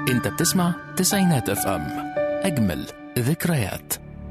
انت بتسمع تسعينات اف ام اجمل ذكريات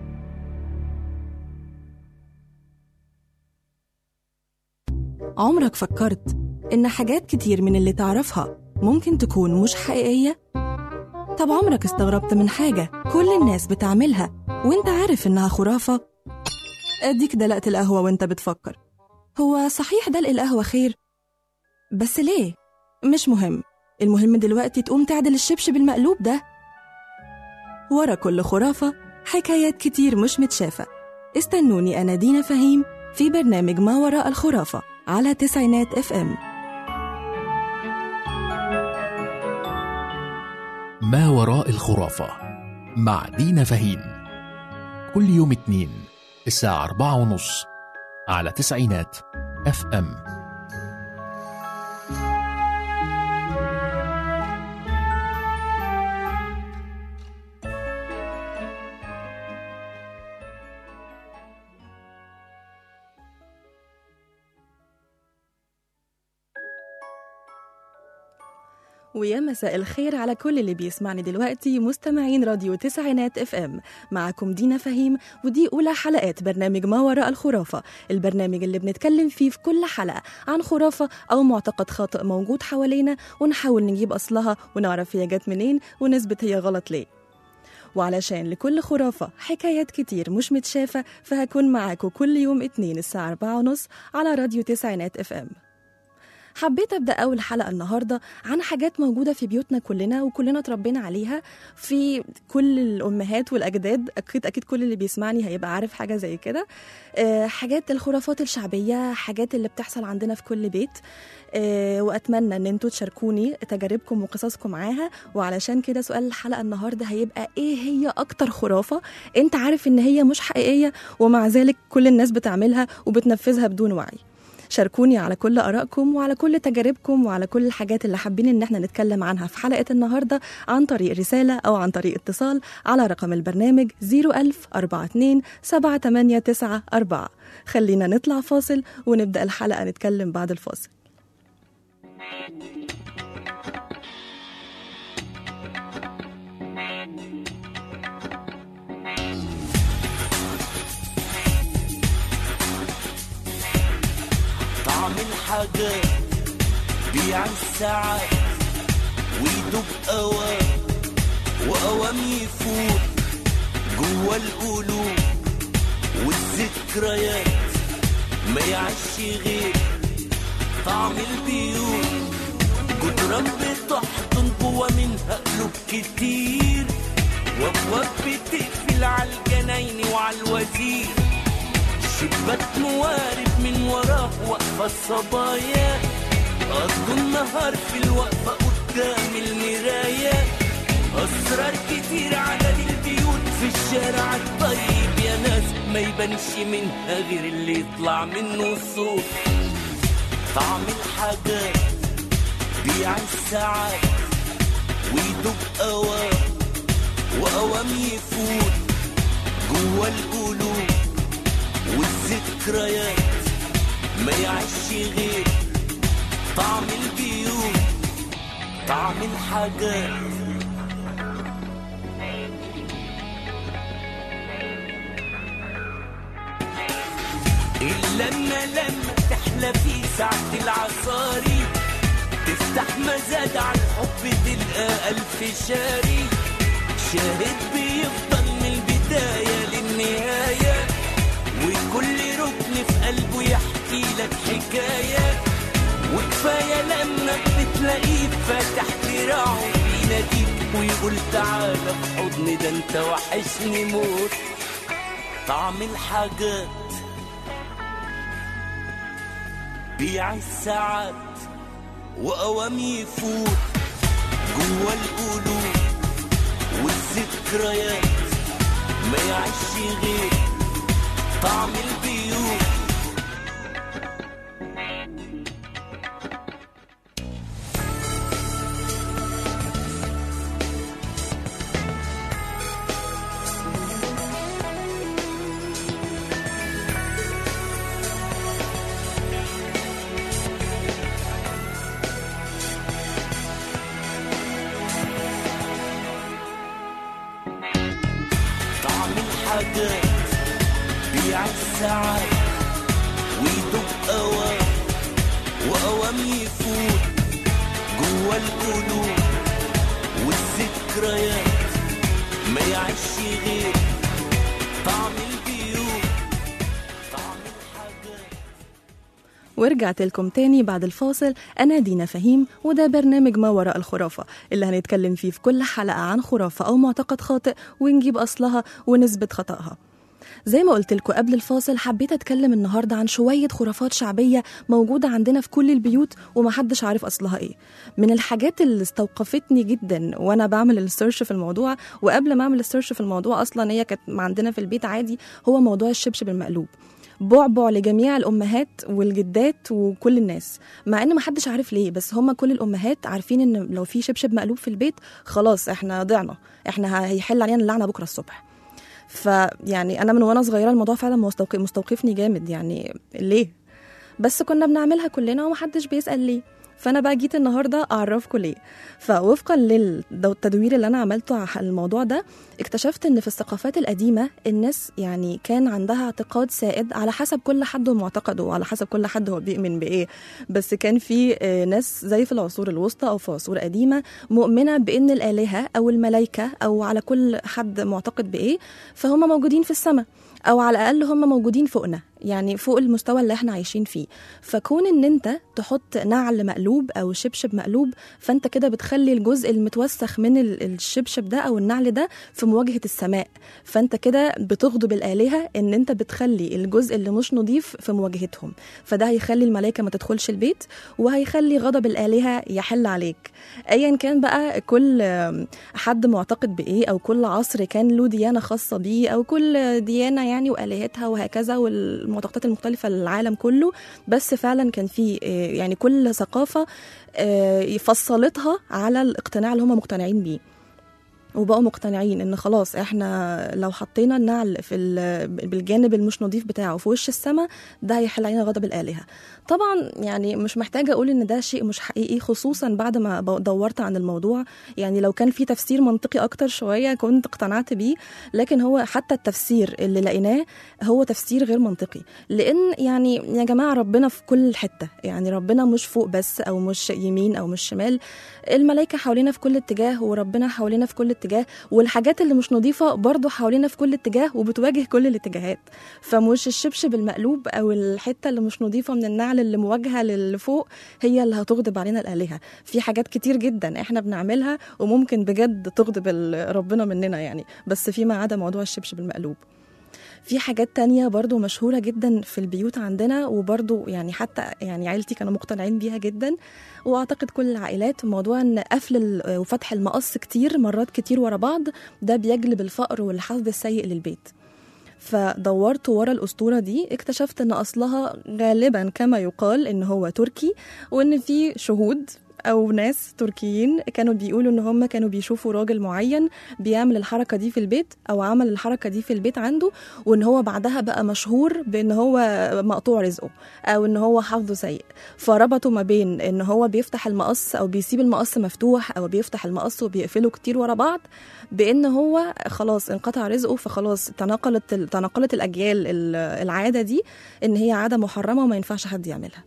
عمرك فكرت إن حاجات كتير من اللي تعرفها ممكن تكون مش حقيقية؟ طب عمرك استغربت من حاجة كل الناس بتعملها وانت عارف إنها خرافة؟ أديك دلقت القهوة وانت بتفكر هو صحيح دلق القهوة خير؟ بس ليه؟ مش مهم المهم دلوقتي تقوم تعدل الشبشب المقلوب ده ورا كل خرافة حكايات كتير مش متشافة استنوني أنا دينا فهيم في برنامج ما وراء الخرافة على تسعينات اف ام ما وراء الخرافة مع دينا فهيم كل يوم اتنين الساعة أربعة ونص على تسعينات اف ام ويا مساء الخير على كل اللي بيسمعني دلوقتي مستمعين راديو تسعينات اف ام معكم دينا فهيم ودي اولى حلقات برنامج ما وراء الخرافه البرنامج اللي بنتكلم فيه في كل حلقه عن خرافه او معتقد خاطئ موجود حوالينا ونحاول نجيب اصلها ونعرف هي جت منين ونثبت هي غلط ليه وعلشان لكل خرافة حكايات كتير مش متشافة فهكون معاكم كل يوم اتنين الساعة أربعة ونص على راديو تسعينات اف ام حبيت ابدا اول حلقه النهارده عن حاجات موجوده في بيوتنا كلنا وكلنا اتربينا عليها في كل الامهات والاجداد اكيد اكيد كل اللي بيسمعني هيبقى عارف حاجه زي كده آه، حاجات الخرافات الشعبيه حاجات اللي بتحصل عندنا في كل بيت آه، واتمنى ان انتوا تشاركوني تجاربكم وقصصكم معاها وعلشان كده سؤال الحلقه النهارده هيبقى ايه هي اكتر خرافه انت عارف ان هي مش حقيقيه ومع ذلك كل الناس بتعملها وبتنفذها بدون وعي شاركوني على كل آرائكم وعلى كل تجاربكم وعلى كل الحاجات اللي حابين إن احنا نتكلم عنها في حلقة النهاردة عن طريق رسالة أو عن طريق اتصال على رقم البرنامج 01000 42 7894 خلينا نطلع فاصل ونبدأ الحلقة نتكلم بعد الفاصل طعم الحاجات بيع الساعات ويدوب أوام وأوام يفوت جوا القلوب والذكريات ما يعيش غير طعم البيوت جدران بتحضن جوا منها قلوب كتير وابواب بتقفل على الجناين وعلى الوزير شباك موارب من وراه واقفة الصبايا قضوا النهار في الوقفة قدام المراية أسرار كتير عدد البيوت في الشارع الطيب يا ناس ما يبانش منها غير اللي يطلع منه الصوت طعم الحاجات بيع الساعات ويدوب أوام وأوام يفوت جوا القلوب والذكريات ما يعيش غير طعم البيوت طعم الحاجات إلا لما لما تحلى في ساعة العصاري تفتح مزاد على الحب تلقى ألف شاري شاهد بيفضل من البداية للنهاية وكل ركن في قلبه يحكي لك حكاية وكفاية لما بتلاقيه فاتح دراعه بيناديك ويقول تعالى في حضني ده انت وحشني موت طعم الحاجات بيع الساعات وأوام يفوت جوا القلوب والذكريات ما يعيش غير طعم البيوت حاجات بيع الساعات ويدق أوام وأوام يفوت جوا القلوب والذكريات ما يعيش غير طعم البيوت طعم الحاجات ورجعت لكم تاني بعد الفاصل أنا دينا فهيم وده برنامج ما وراء الخرافة اللي هنتكلم فيه في كل حلقة عن خرافة أو معتقد خاطئ ونجيب أصلها ونثبت خطأها زي ما قلت لكم قبل الفاصل حبيت اتكلم النهارده عن شويه خرافات شعبيه موجوده عندنا في كل البيوت ومحدش عارف اصلها ايه من الحاجات اللي استوقفتني جدا وانا بعمل السيرش في الموضوع وقبل ما اعمل السيرش في الموضوع اصلا هي كانت عندنا في البيت عادي هو موضوع الشبشب المقلوب بعبع لجميع الامهات والجدات وكل الناس مع ان محدش عارف ليه بس هم كل الامهات عارفين ان لو في شبشب مقلوب في البيت خلاص احنا ضعنا احنا هيحل علينا اللعنه بكره الصبح فيعني انا من وانا صغيره الموضوع فعلا مستوق- مستوقفني جامد يعني ليه بس كنا بنعملها كلنا ومحدش بيسال ليه فانا بقى جيت النهارده اعرفكم ليه فوفقا للتدوير اللي انا عملته على الموضوع ده اكتشفت ان في الثقافات القديمه الناس يعني كان عندها اعتقاد سائد على حسب كل حد ومعتقده وعلى حسب كل حد هو بيؤمن بايه بس كان في آه، ناس زي في العصور الوسطى او في عصور قديمه مؤمنه بان الالهه او الملائكه او على كل حد معتقد بايه فهم موجودين في السماء او على الاقل هم موجودين فوقنا يعني فوق المستوى اللي احنا عايشين فيه فكون ان انت تحط نعل مقلوب او شبشب مقلوب فانت كده بتخلي الجزء المتوسخ من ال- الشبشب ده او النعل ده في مواجهه السماء فانت كده بتغضب الالهه ان انت بتخلي الجزء اللي مش نظيف في مواجهتهم فده هيخلي الملائكه ما تدخلش البيت وهيخلي غضب الالهه يحل عليك ايا كان بقى كل آم، حد معتقد بايه او كل عصر كان له ديانه خاصه بيه او كل ديانه يعني والهتها وهكذا والمعتقدات المختلفه للعالم كله بس فعلا كان في آه، يعني كل ثقافه آه، فصلتها على الاقتناع اللي هم مقتنعين بيه وبقوا مقتنعين ان خلاص احنا لو حطينا النعل في ال- بالجانب المش نظيف بتاعه في وش السماء ده هيحل علينا غضب الالهه طبعا يعني مش محتاجه اقول ان ده شيء مش حقيقي خصوصا بعد ما ب- دورت عن الموضوع يعني لو كان في تفسير منطقي اكتر شويه كنت اقتنعت بيه لكن هو حتى التفسير اللي لقيناه هو تفسير غير منطقي لان يعني يا جماعه ربنا في كل حته يعني ربنا مش فوق بس او مش يمين او مش شمال الملائكه حوالينا في كل اتجاه وربنا حوالينا في كل اتجاه والحاجات اللي مش نظيفه برضه حوالينا في كل اتجاه وبتواجه كل الاتجاهات فمش الشبشب المقلوب او الحته اللي مش نظيفه من النعل اللي مواجهه للي فوق هي اللي هتغضب علينا الالهه في حاجات كتير جدا احنا بنعملها وممكن بجد تغضب ال- ربنا مننا يعني بس فيما عدا موضوع الشبشب المقلوب في حاجات تانية برضو مشهورة جدا في البيوت عندنا وبرضو يعني حتى يعني عيلتي كانوا مقتنعين بيها جدا واعتقد كل العائلات موضوع ان قفل ال- وفتح المقص كتير مرات كتير ورا بعض ده بيجلب الفقر والحظ السيء للبيت فدورت ورا الأسطورة دي اكتشفت ان اصلها غالبا كما يقال ان هو تركي وان في شهود او ناس تركيين كانوا بيقولوا ان هم كانوا بيشوفوا راجل معين بيعمل الحركه دي في البيت او عمل الحركه دي في البيت عنده وان هو بعدها بقى مشهور بان هو مقطوع رزقه او ان هو حظه سيء فربطوا ما بين ان هو بيفتح المقص او بيسيب المقص مفتوح او بيفتح المقص وبيقفله كتير ورا بعض بان هو خلاص انقطع رزقه فخلاص تناقلت تناقلت الاجيال ال- العاده دي ان هي عاده محرمه وما ينفعش حد يعملها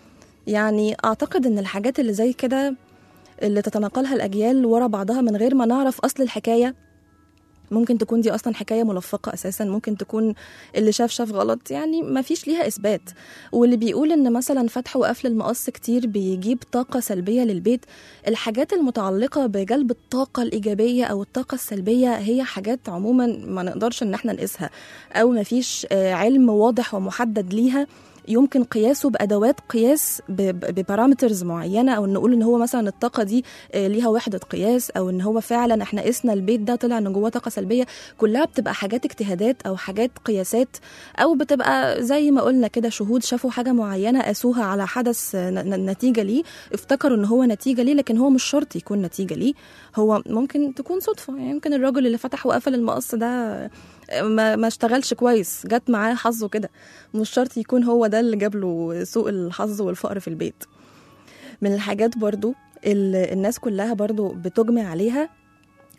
يعني اعتقد ان الحاجات اللي زي كده اللي تتناقلها الاجيال ورا بعضها من غير ما نعرف اصل الحكايه ممكن تكون دي اصلا حكايه ملفقه اساسا ممكن تكون اللي شاف شاف غلط يعني ما فيش ليها اثبات واللي بيقول ان مثلا فتح وقفل المقص كتير بيجيب طاقه سلبيه للبيت الحاجات المتعلقه بجلب الطاقه الايجابيه او الطاقه السلبيه هي حاجات عموما ما نقدرش ان احنا نقيسها او ما فيش آه، علم واضح ومحدد ليها يمكن قياسه بادوات قياس ببارامترز معينه او نقول ان هو مثلا الطاقه دي آه، ليها وحده قياس او ان هو فعلا احنا قسنا البيت ده طلع ان جواه طاقه سلبيه كلها بتبقى حاجات اجتهادات او حاجات قياسات او بتبقى زي ما قلنا كده شهود شافوا حاجه معينه قاسوها على حدث آه، ن- ن- نتيجه ليه افتكروا ان هو نتيجه ليه لكن هو مش شرط يكون نتيجه ليه هو ممكن تكون صدفه يعني يمكن الراجل اللي فتح وقفل المقص ده ما, ما اشتغلش كويس جت معاه حظه كده مش شرط يكون هو ده اللي جاب له سوء الحظ والفقر في البيت من الحاجات برضو اللي الناس كلها برضو بتجمع عليها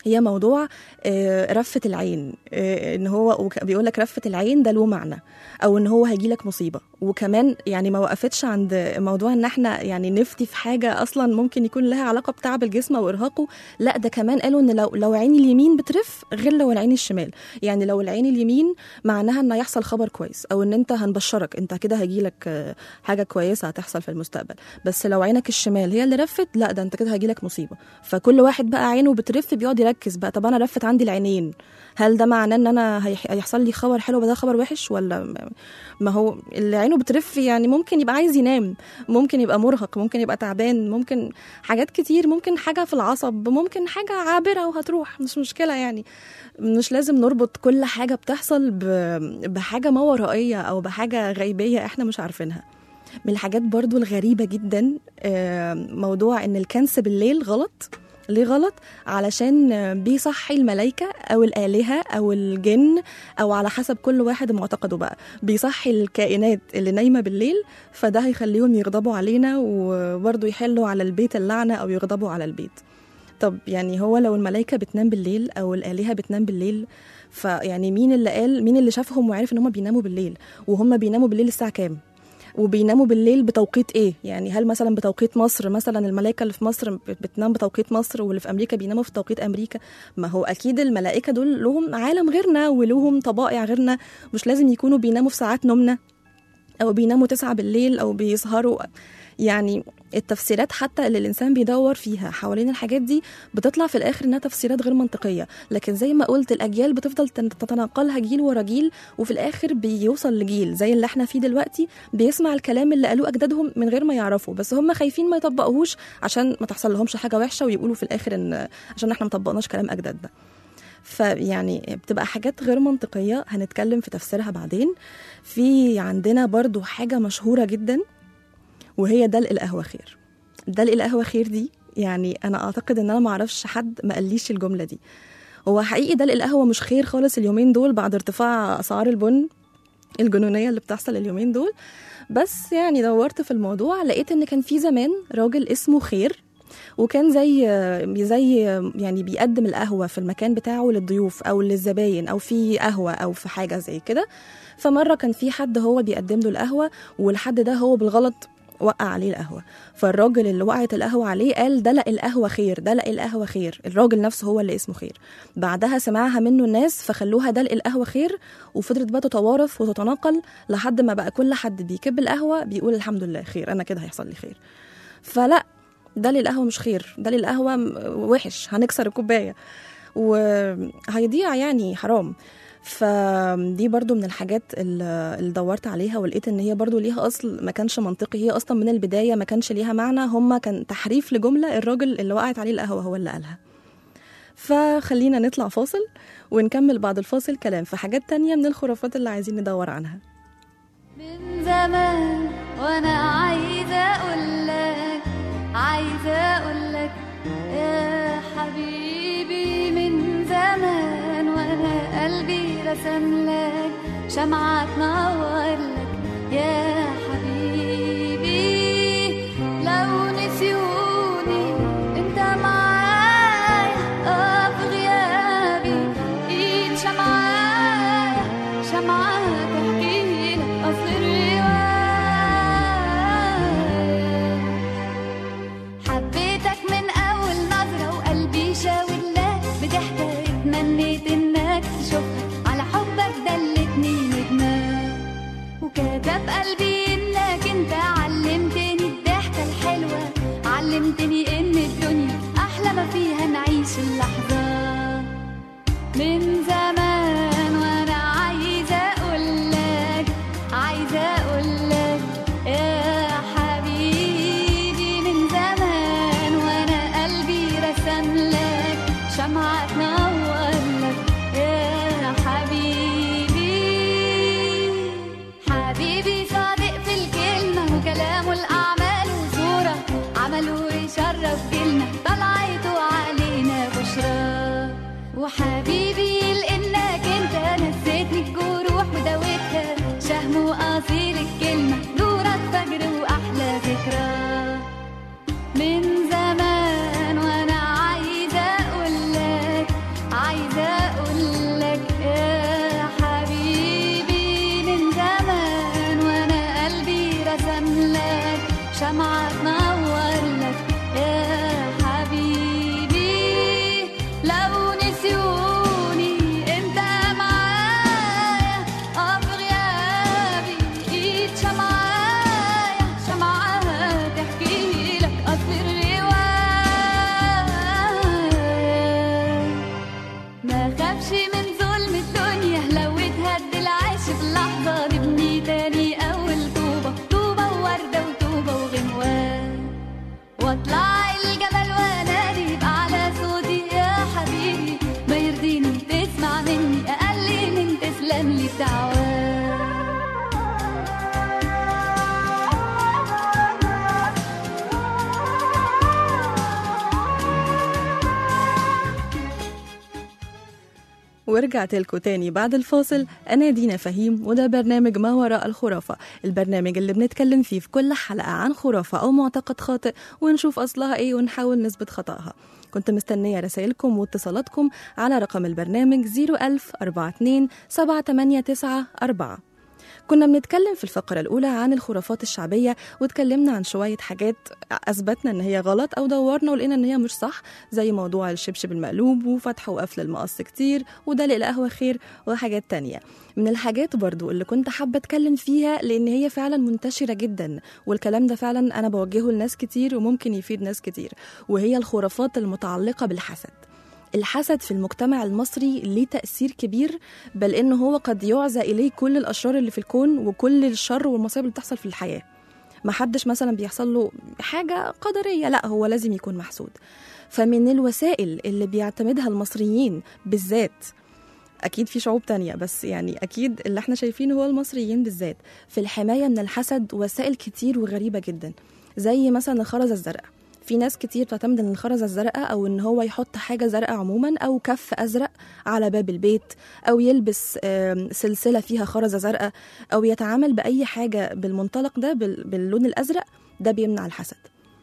هي موضوع آه، رفة العين آه، ان هو بيقول لك رفة العين ده له معنى او ان هو هيجي لك مصيبة وكمان يعني ما وقفتش عند موضوع ان احنا يعني نفتي في حاجة اصلا ممكن يكون لها علاقة بتعب الجسم او ارهاقه لا ده كمان قالوا ان لو لو عين اليمين بترف غير لو العين الشمال يعني لو العين اليمين معناها ان هيحصل خبر كويس او ان انت هنبشرك انت كده هيجيلك آه، حاجة كويسة هتحصل في المستقبل بس لو عينك الشمال هي اللي رفت لا ده انت كده هيجيلك مصيبة فكل واحد بقى عينه بترف بيقعد يركز بقى طب انا رفت عندي العينين هل ده معناه ان انا هيح- هيحصل لي خبر حلو وده خبر وحش ولا ما- ما هو اللي عينه بترف يعني ممكن يبقى عايز ينام ممكن يبقى مرهق ممكن يبقى تعبان ممكن حاجات كتير ممكن حاجة في العصب ممكن حاجة عابرة وهتروح مش مشكلة يعني مش لازم نربط كل حاجة بتحصل ب- بحاجة ما ورائية أو بحاجة غيبية احنا مش عارفينها من الحاجات برضو الغريبة جدا آه، موضوع ان الكنس بالليل غلط ليه غلط علشان آه، بيصحي الملائكة أو الآلهة أو الجن أو على حسب كل واحد معتقده بقى بيصحي الكائنات اللي نايمة بالليل فده هيخليهم يغضبوا علينا وبرضه يحلوا على البيت اللعنة أو يغضبوا على البيت طب يعني هو لو الملائكة بتنام بالليل أو الآلهة بتنام بالليل فيعني مين اللي قال مين اللي شافهم وعرف ان هم بيناموا بالليل وهم بيناموا بالليل الساعة كام وبيناموا بالليل بتوقيت ايه يعني هل مثلا بتوقيت مصر مثلا الملائكه اللي في مصر بت- بتنام بتوقيت مصر واللي في امريكا بيناموا في توقيت امريكا ما هو اكيد الملائكه دول لهم عالم غيرنا ولهم طبائع غيرنا مش لازم يكونوا بيناموا في ساعات نومنا او بيناموا تسعة بالليل او بيسهروا يعني التفسيرات حتى اللي الانسان بيدور فيها حوالين الحاجات دي بتطلع في الاخر انها تفسيرات غير منطقيه لكن زي ما قلت الاجيال بتفضل تن- تتناقلها جيل ورا جيل وفي الاخر بيوصل لجيل زي اللي احنا فيه دلوقتي بيسمع الكلام اللي قالوه اجدادهم من غير ما يعرفوا بس هم خايفين ما يطبقوهوش عشان ما تحصل لهمش حاجه وحشه ويقولوا في الاخر ان عشان احنا ما طبقناش كلام اجدادنا فيعني بتبقى حاجات غير منطقيه هنتكلم في تفسيرها بعدين في عندنا برضو حاجه مشهوره جدا وهي دلق القهوه خير دلق القهوه خير دي يعني انا اعتقد ان انا ما اعرفش حد ما قاليش الجمله دي هو حقيقي دلق القهوه مش خير خالص اليومين دول بعد ارتفاع اسعار البن الجنونيه اللي بتحصل اليومين دول بس يعني دورت في الموضوع لقيت ان كان في زمان راجل اسمه خير وكان زي زي يعني بيقدم القهوه في المكان بتاعه للضيوف او للزباين او في قهوه او في حاجه زي كده فمره كان في حد هو بيقدم له القهوه والحد ده هو بالغلط وقع عليه القهوه فالراجل اللي وقعت القهوه عليه قال دلق القهوه خير دلق القهوه خير الراجل نفسه هو اللي اسمه خير بعدها سمعها منه الناس فخلوها دلق القهوه خير وفضلت بقى تتوارث وتتناقل لحد ما بقى كل حد بيكب القهوه بيقول الحمد لله خير انا كده هيحصل لي خير فلا دلق القهوه مش خير دلق القهوه م- وحش هنكسر الكوبايه وهيضيع يعني حرام فدي برضو من الحاجات اللي اللي دورت عليها ولقيت ان هي برضو ليها اصل ما كانش منطقي هي اصلا من البدايه ما كانش ليها معنى هما كان تحريف لجمله الراجل اللي وقعت عليه القهوه هو اللي قالها فخلينا نطلع فاصل ونكمل بعد الفاصل كلام في حاجات تانية من الخرافات اللي عايزين ندور عنها من زمان وانا عايزه اقول لك عايزه اقول لك يا حبيبي من زمان وانا قلبي رسم لك شمعة تنور لك يا حبيبي لو نسيوني انت معايا اه في غيابي ايد شمعايا شمعة تحكي لك اصل الرواية حبيتك من أول نظرة وقلبي شاور لك بضحكة اتمنيت إنك تشوفها على حبك دلتني ندمان وكتب قلبي إنك أنت علمتني الضحكة الحلوة علمتني إن الدنيا أحلى ما فيها نعيش اللحظة من زمان وانا عايزه اقول لك عايزه اقول لك يا حبيبي من زمان وانا قلبي رسم لك شمعة تنور لك يا حبيبي حبيبي صادق في الكلمة وكلامه الأعمال وصورة عمله يشرف جيلنا طلعته علينا بشرى وحبيبي لانك انت نسيتني الجروح وداوتها شهم واصيل الكلمه نورك فجر واحلى ذكرى من زمان وانا عايزه اقول لك تنور لك يا حبيبي لو نسيوني انت معايا اه في غيابي ايد شمعايا شمعاها تحكي لك اصل الرواية ما خافش من ظلم الدنيا لو اتهد العيش في لحظة نبني تاني أول طوبة طوبة ووردة وطوبة وغنوان واطلع الجبل وانادي بأعلى صوتي يا حبيبي ما يرضيني تسمع مني أقل من تسلم لي دعوات ورجعت لكم تاني بعد الفاصل أنا دينا فهيم وده برنامج ما وراء الخرافة البرنامج اللي بنتكلم فيه في كل حلقة عن خرافة أو معتقد خاطئ ونشوف أصلها إيه ونحاول نثبت خطأها كنت مستنية رسائلكم واتصالاتكم على رقم البرنامج 01000 42 789 كنا بنتكلم في الفقرة الأولى عن الخرافات الشعبية واتكلمنا عن شوية حاجات أثبتنا إن هي غلط أو دورنا ولقينا إن هي مش صح زي موضوع الشبشب المقلوب وفتح وقفل المقص كتير وده للقهوة خير وحاجات تانية من الحاجات برضو اللي كنت حابة أتكلم فيها لأن هي فعلا منتشرة جدا والكلام ده فعلا أنا بوجهه لناس كتير وممكن يفيد ناس كتير وهي الخرافات المتعلقة بالحسد الحسد في المجتمع المصري ليه تأثير كبير بل إنه هو قد يعزى إليه كل الأشرار اللي في الكون وكل الشر والمصايب اللي بتحصل في الحياة محدش مثلا بيحصل له حاجة قدرية لا هو لازم يكون محسود فمن الوسائل اللي بيعتمدها المصريين بالذات أكيد في شعوب تانية بس يعني أكيد اللي احنا شايفينه هو المصريين بالذات في الحماية من الحسد وسائل كتير وغريبة جدا زي مثلا الخرزة الزرقاء في ناس كتير بتعتمد ان الخرزة الزرقاء او ان هو يحط حاجة زرقاء عموما او كف ازرق على باب البيت او يلبس آم، سلسلة فيها خرزة زرقاء او يتعامل باي حاجة بالمنطلق ده بال- باللون الازرق ده بيمنع الحسد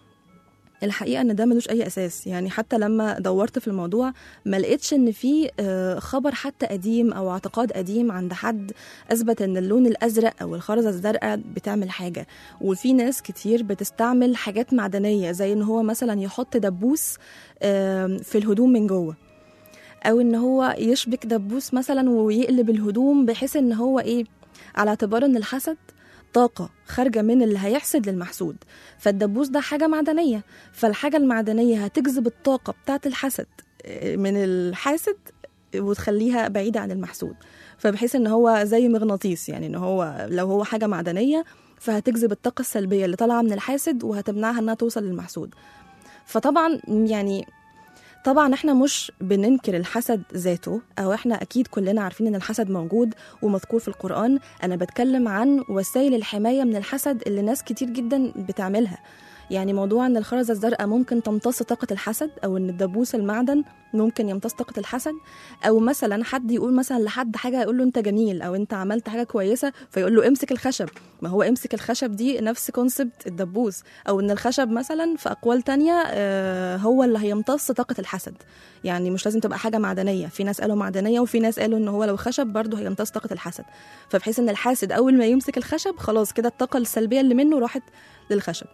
الحقيقه ان ده ملوش اي اساس يعني حتى لما دورت في الموضوع ما لقيتش ان في آه، خبر حتى قديم او اعتقاد قديم عند حد اثبت ان اللون الازرق او الخرزه الزرقاء بتعمل حاجه وفي ناس كتير بتستعمل حاجات معدنيه زي ان هو مثلا يحط دبوس آم، في الهدوم من جوه او ان هو يشبك دبوس مثلا ويقلب الهدوم بحيث ان هو ايه على اعتبار ان الحسد طاقة خارجة من اللي هيحسد للمحسود فالدبوس ده حاجة معدنية فالحاجة المعدنية هتجذب الطاقة بتاعة الحسد آه، من الحاسد وتخليها بعيدة عن المحسود فبحيث ان هو زي مغناطيس يعني ان هو لو هو حاجة معدنية فهتجذب الطاقة السلبية اللي طالعة من الحاسد وهتمنعها انها توصل للمحسود فطبعا يعني طبعا احنا مش بننكر الحسد ذاته او احنا اكيد كلنا عارفين ان الحسد موجود ومذكور في القرآن انا بتكلم عن وسائل الحماية من الحسد اللي ناس كتير جدا بتعملها يعني موضوع ان الخرزة الزرقاء ممكن تمتص طاقة الحسد او ان الدبوس المعدن ممكن يمتص طاقة الحسد او مثلا حد يقول مثلا لحد حاجة يقول له انت جميل او انت عملت حاجة كويسة فيقول له امسك الخشب ما هو امسك الخشب دي نفس كونسبت الدبوس او ان الخشب مثلا في اقوال تانية آه، هو اللي هيمتص طاقة الحسد يعني مش لازم تبقى حاجة معدنية في ناس قالوا معدنية وفي ناس قالوا ان هو لو خشب برضه هيمتص طاقة الحسد فبحيث ان الحاسد اول ما يمسك الخشب خلاص كده الطاقة السلبية اللي منه راحت للخشب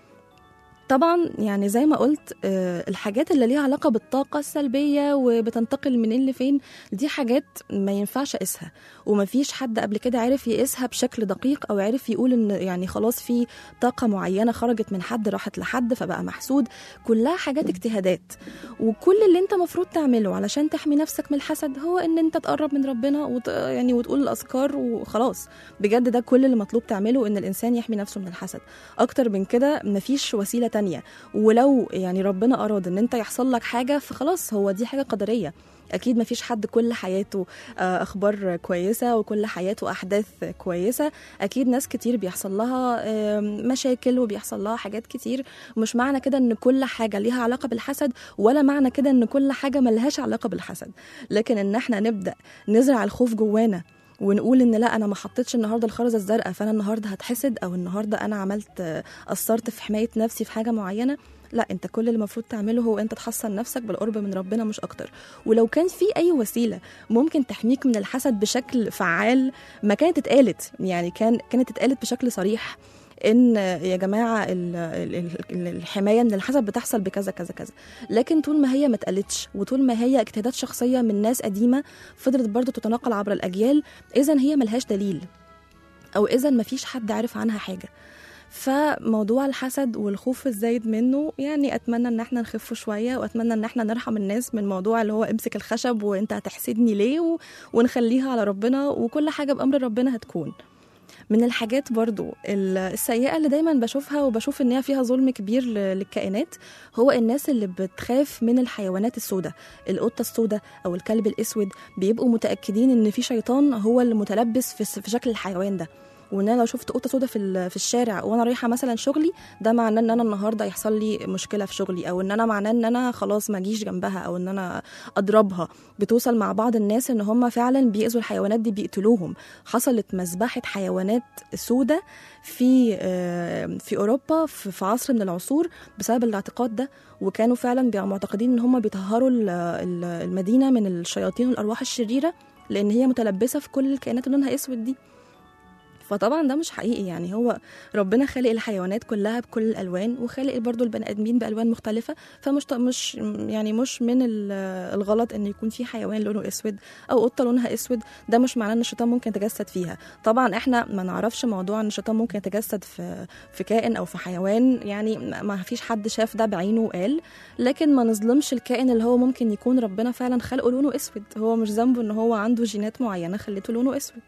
طبعا يعني زي ما قلت آه، الحاجات اللي ليها علاقة بالطاقة السلبية وبتنتقل منين لفين دي حاجات ما ينفعش اقيسها ومفيش حد قبل كده عرف يقيسها بشكل دقيق او عرف يقول ان يعني خلاص في طاقة معينة خرجت من حد راحت لحد فبقى محسود كلها حاجات اجتهادات وكل اللي انت مفروض تعمله علشان تحمي نفسك من الحسد هو ان انت تقرب من ربنا وت... يعني وتقول الاذكار وخلاص بجد ده كل اللي مطلوب تعمله ان الانسان يحمي نفسه من الحسد اكتر من كده مفيش وسيله تانية ولو يعني ربنا اراد ان انت يحصل لك حاجه فخلاص هو دي حاجه قدريه اكيد مفيش حد كل حياته آه، اخبار كويسه وكل حياته احداث كويسه اكيد ناس كتير بيحصل لها آم، مشاكل وبيحصل لها حاجات كتير مش معنى كده ان كل حاجه ليها علاقه بالحسد ولا معنى كده ان كل حاجه ملهاش علاقه بالحسد لكن ان احنا نبدا نزرع الخوف جوانا ونقول ان لا انا ما حطيتش النهارده الخرزه الزرقاء فانا النهارده هتحسد او النهارده انا عملت آه، قصرت في حمايه نفسي في حاجه معينه لا انت كل اللي المفروض تعمله هو انت تحصن نفسك بالقرب من ربنا مش اكتر ولو كان في اي وسيله ممكن تحميك من الحسد بشكل فعال ما كانت اتقالت يعني كان كانت اتقالت بشكل صريح ان يا جماعه ال- ال- ال- الحمايه من الحسد بتحصل بكذا كذا كذا لكن طول ما هي ما اتقالتش وطول ما هي اجتهادات شخصيه من ناس قديمه فضلت برضو تتناقل عبر الاجيال اذا هي ملهاش دليل او اذا مفيش حد عارف عنها حاجه فموضوع الحسد والخوف الزايد منه يعني اتمنى ان احنا نخفه شويه واتمنى ان احنا نرحم الناس من موضوع اللي هو امسك الخشب وانت هتحسدني ليه و... ونخليها على ربنا وكل حاجه بامر ربنا هتكون من الحاجات برضو ال- السيئة اللي دايما بشوفها وبشوف ان هي فيها ظلم كبير ل- للكائنات هو الناس اللي بتخاف من الحيوانات السوداء القطة السوداء او الكلب الاسود بيبقوا متأكدين ان في شيطان هو اللي متلبس في, في شكل الحيوان ده وان انا لو شفت قطه سودا في ال- في الشارع وانا رايحه مثلا شغلي ده معناه ان انا النهارده يحصل لي مشكله في شغلي او ان انا معناه ان انا خلاص ما اجيش جنبها او ان انا اضربها بتوصل مع بعض الناس ان هم فعلا بيأذوا الحيوانات دي بيقتلوهم حصلت مذبحه حيوانات سودة في آه، في اوروبا في في عصر من العصور بسبب الاعتقاد ده وكانوا فعلا بيبقوا معتقدين ان هم بيطهروا ال- ال- المدينه من الشياطين والارواح الشريره لان هي متلبسه في كل الكائنات اللي لونها اسود دي فطبعا ده مش حقيقي يعني هو ربنا خالق الحيوانات كلها بكل الالوان وخالق برضو البني ادمين بالوان مختلفه فمش مش يعني مش من ال- الغلط ان يكون في حيوان لونه اسود او قطه لونها اسود ده مش معناه ان الشيطان ممكن يتجسد فيها طبعا احنا ما نعرفش موضوع ان الشيطان ممكن يتجسد في في كائن او في حيوان يعني ما ما فيش حد شاف ده بعينه وقال لكن ما نظلمش الكائن اللي هو ممكن يكون ربنا فعلا خلقه لونه اسود هو مش ذنبه ان هو عنده جينات معينه خلته لونه اسود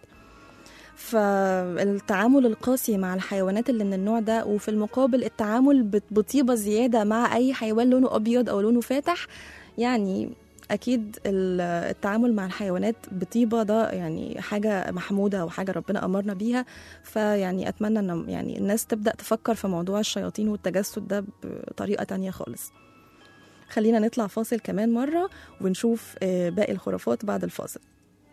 فالتعامل القاسي مع الحيوانات اللي من النوع ده وفي المقابل التعامل بط- بطيبة زيادة مع أي حيوان لونه أبيض أو لونه فاتح يعني أكيد ال- التعامل مع الحيوانات بطيبة ده يعني حاجة محمودة وحاجة ربنا أمرنا بيها فيعني أتمنى أن يعني الناس تبدأ تفكر في موضوع الشياطين والتجسد ده بطريقة تانية خالص خلينا نطلع فاصل كمان مرة ونشوف آه، باقي الخرافات بعد الفاصل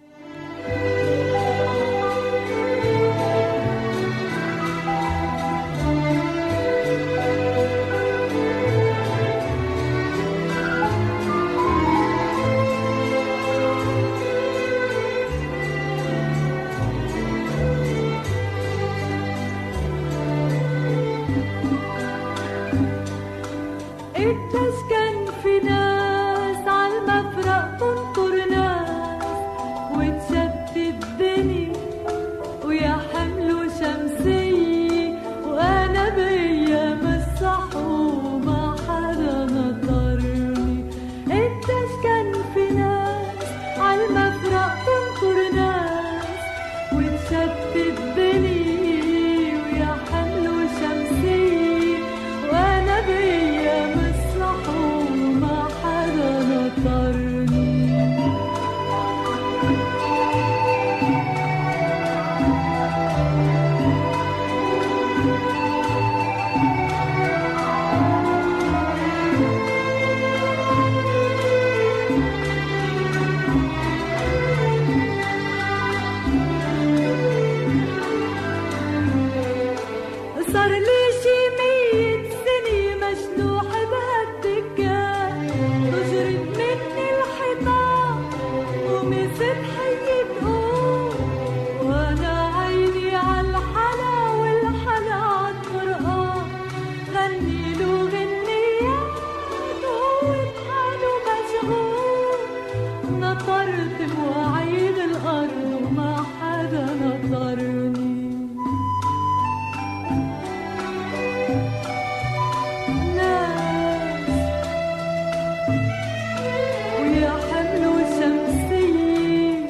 التسكن في ناس عالمفرق تنطر ناس وتشتت الدنيا ويا حملوا شمسية وأنا بأيام الصحوبة حدا نطرني التسكن في ناس عالمفرق تنطر ناس وتشتت الدنيا ويا حملوا شمسية وانا بايام الصحو ما حدا نطرني صار لي شي مية سنة مجنوح بهالدكان تجرد مني الحيطان ومست حي تقوم وانا عيني عالحلا والحلا عالقرآن غني له غنيات وهو بحاله مشغول نطرت بوعيد الأرض وما حدا نطرني ناس ويا حملوا شمسية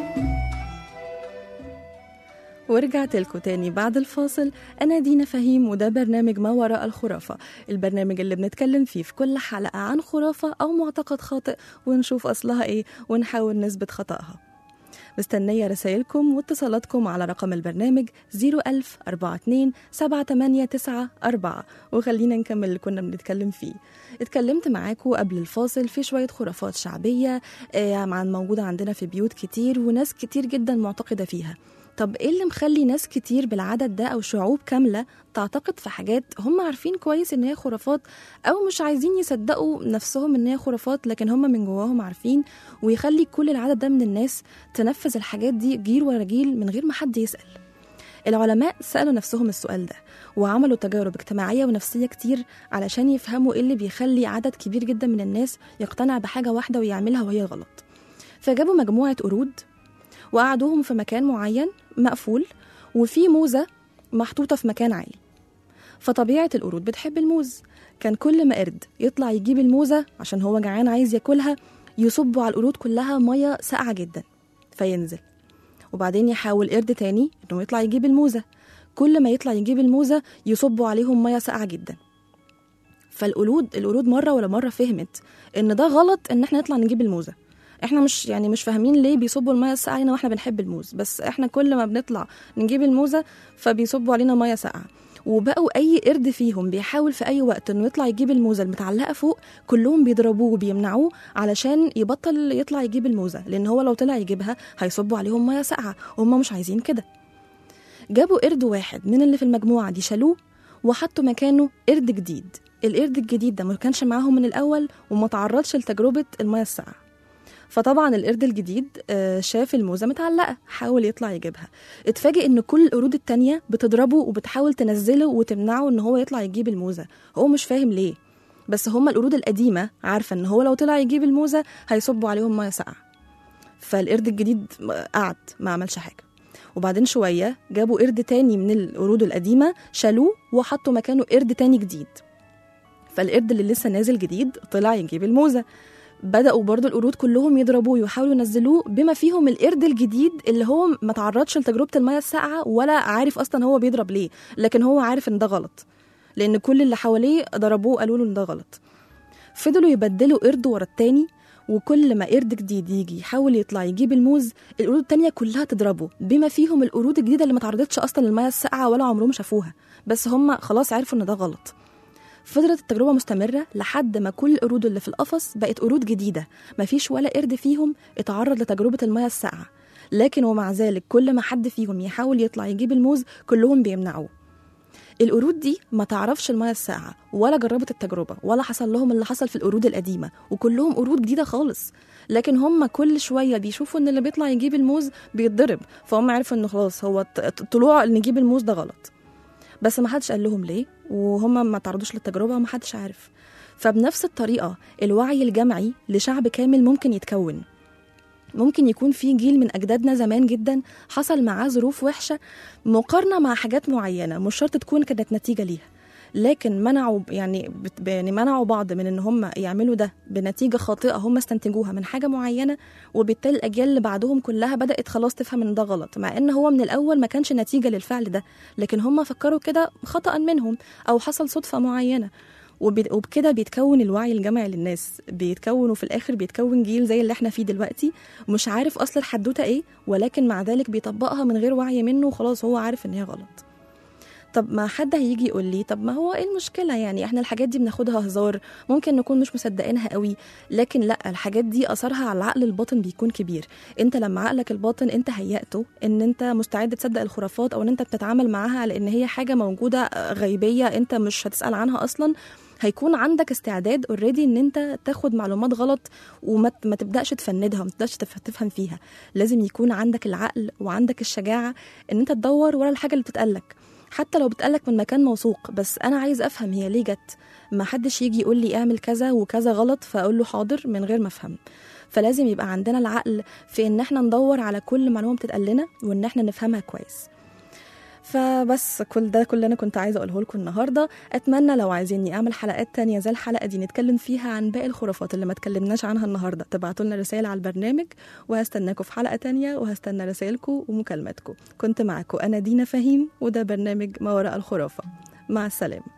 ورجعت لكم تاني بعد الفاصل أنا دينا فهيم وده برنامج ما وراء الخرافة البرنامج اللي بنتكلم فيه في كل حلقة عن خرافة أو معتقد خاطئ ونشوف أصلها إيه ونحاول نثبت خطأها مستنية رسائلكم واتصالاتكم على رقم البرنامج 01000 42 789 وخلينا نكمل اللي كنا بنتكلم فيه اتكلمت معاكم قبل الفاصل في شوية خرافات شعبية آه، عن موجودة عندنا في بيوت كتير وناس كتير جدا معتقدة فيها طب ايه اللي مخلي ناس كتير بالعدد ده او شعوب كامله تعتقد في حاجات هم عارفين كويس ان هي خرافات او مش عايزين يصدقوا نفسهم ان هي خرافات لكن هم من جواهم عارفين ويخلي كل العدد ده من الناس تنفذ الحاجات دي جيل ورا جيل من غير ما حد يسال العلماء سالوا نفسهم السؤال ده وعملوا تجارب اجتماعية ونفسية كتير علشان يفهموا ايه اللي بيخلي عدد كبير جدا من الناس يقتنع بحاجة واحدة ويعملها وهي غلط فجابوا مجموعة قرود وقعدوهم في مكان معين مقفول وفي موزة محطوطة في مكان عالي فطبيعة القرود بتحب الموز كان كل ما قرد يطلع يجيب الموزة عشان هو جعان عايز ياكلها يصبوا على القرود كلها مية ساقعة جدا فينزل وبعدين يحاول قرد تاني انه يطلع يجيب الموزة كل ما يطلع يجيب الموزة يصبوا عليهم مية ساقعة جدا فالقرود القرود مرة ولا مرة فهمت ان ده غلط ان احنا نطلع نجيب الموزة احنا مش يعني مش فاهمين ليه بيصبوا المية الساقعة علينا واحنا بنحب الموز بس احنا كل ما بنطلع نجيب الموزة فبيصبوا علينا مية ساقعة وبقوا اي قرد فيهم بيحاول في اي وقت انه يطلع يجيب الموزه المتعلقه فوق كلهم بيضربوه وبيمنعوه علشان يبطل يطلع يجيب الموزه لان هو لو طلع يجيبها هيصبوا عليهم ميه ساقعه وهم مش عايزين كده جابوا قرد واحد من اللي في المجموعه دي شالوه وحطوا مكانه قرد جديد القرد الجديد ده ما كانش معاهم من الاول وما تعرضش لتجربه الميه الساقعه فطبعا القرد الجديد آه، شاف الموزه متعلقه حاول يطلع يجيبها اتفاجئ ان كل القرود التانية بتضربه وبتحاول تنزله وتمنعه ان هو يطلع يجيب الموزه هو مش فاهم ليه بس هما القرود القديمه عارفه ان هو لو طلع يجيب الموزه هيصبوا عليهم ميه ساقعه فالقرد الجديد قعد ما عملش حاجه وبعدين شويه جابوا قرد تاني من القرود القديمه شالوه وحطوا مكانه قرد تاني جديد فالقرد اللي لسه نازل جديد طلع يجيب الموزه بدأوا برضو القرود كلهم يضربوه ويحاولوا ينزلوه بما فيهم القرد الجديد اللي هو ما تعرضش لتجربة المياه الساقعة ولا عارف أصلا هو بيضرب ليه لكن هو عارف إن ده غلط لأن كل اللي حواليه ضربوه قالوا له إن ده غلط فضلوا يبدلوا قرد ورا التاني وكل ما قرد جديد يجي يحاول يطلع يجيب الموز القرود التانية كلها تضربه بما فيهم القرود الجديدة اللي ما تعرضتش أصلا للمياه الساقعة ولا عمرهم شافوها بس هم خلاص عرفوا إن ده غلط فضلت التجربة مستمرة لحد ما كل القرود اللي في القفص بقت قرود جديدة مفيش ولا قرد فيهم اتعرض لتجربة المياه الساقعة لكن ومع ذلك كل ما حد فيهم يحاول يطلع يجيب الموز كلهم بيمنعوه القرود دي ما تعرفش المياه الساقعة ولا جربت التجربة ولا حصل لهم اللي حصل في القرود القديمة وكلهم قرود جديدة خالص لكن هم كل شوية بيشوفوا ان اللي بيطلع يجيب الموز بيتضرب فهم عرفوا انه خلاص هو ط- طلوع نجيب الموز ده غلط بس ما حدش قال لهم ليه وهم ما تعرضوش للتجربة وما حدش عارف فبنفس الطريقة الوعي الجمعي لشعب كامل ممكن يتكون ممكن يكون في جيل من أجدادنا زمان جدا حصل معاه ظروف وحشة مقارنة مع حاجات معينة مش شرط تكون كانت نتيجة ليها لكن منعوا يعني بت- يعني منعوا بعض من ان هم يعملوا ده بنتيجه خاطئه هم استنتجوها من حاجه معينه وبالتالي الاجيال اللي بعدهم كلها بدات خلاص تفهم ان ده غلط مع ان هو من الاول ما كانش نتيجه للفعل ده لكن هم فكروا كده خطا منهم او حصل صدفه معينه وب- وبكده بيتكون الوعي الجمعي للناس بيتكون وفي الاخر بيتكون جيل زي اللي احنا فيه دلوقتي مش عارف اصل الحدوته ايه ولكن مع ذلك بيطبقها من غير وعي منه وخلاص هو عارف ان هي غلط طب ما حد هيجي يقول لي طب ما هو ايه المشكله يعني احنا الحاجات دي بناخدها هزار ممكن نكون مش مصدقينها قوي لكن لا الحاجات دي اثرها على العقل الباطن بيكون كبير انت لما عقلك الباطن انت هيأته ان انت مستعد تصدق الخرافات او ان انت بتتعامل معاها على ان هي حاجه موجوده غيبيه انت مش هتسأل عنها اصلا هيكون عندك استعداد اوريدي ان انت تاخد معلومات غلط وما ت- ما تبداش تفندها وما تبداش تف- تفهم فيها لازم يكون عندك العقل وعندك الشجاعه ان انت تدور ورا الحاجه اللي بتتقالك حتى لو بتقالك من مكان موثوق بس انا عايز افهم هي ليه جت ما حدش يجي يقول لي اعمل كذا وكذا غلط فاقول له حاضر من غير ما افهم فلازم يبقى عندنا العقل في ان احنا ندور على كل معلومه بتتقال لنا وان احنا نفهمها كويس فبس كل ده كل اللي انا كنت عايزه اقوله لكم النهارده اتمنى لو عايزيني اعمل حلقات تانية زي الحلقه دي نتكلم فيها عن باقي الخرافات اللي ما اتكلمناش عنها النهارده تبعتوا لنا رسائل على البرنامج وهستناكم في حلقه تانية وهستنى رسائلكم ومكالماتكم كنت معاكم انا دينا فهيم وده برنامج ما وراء الخرافه مع السلامه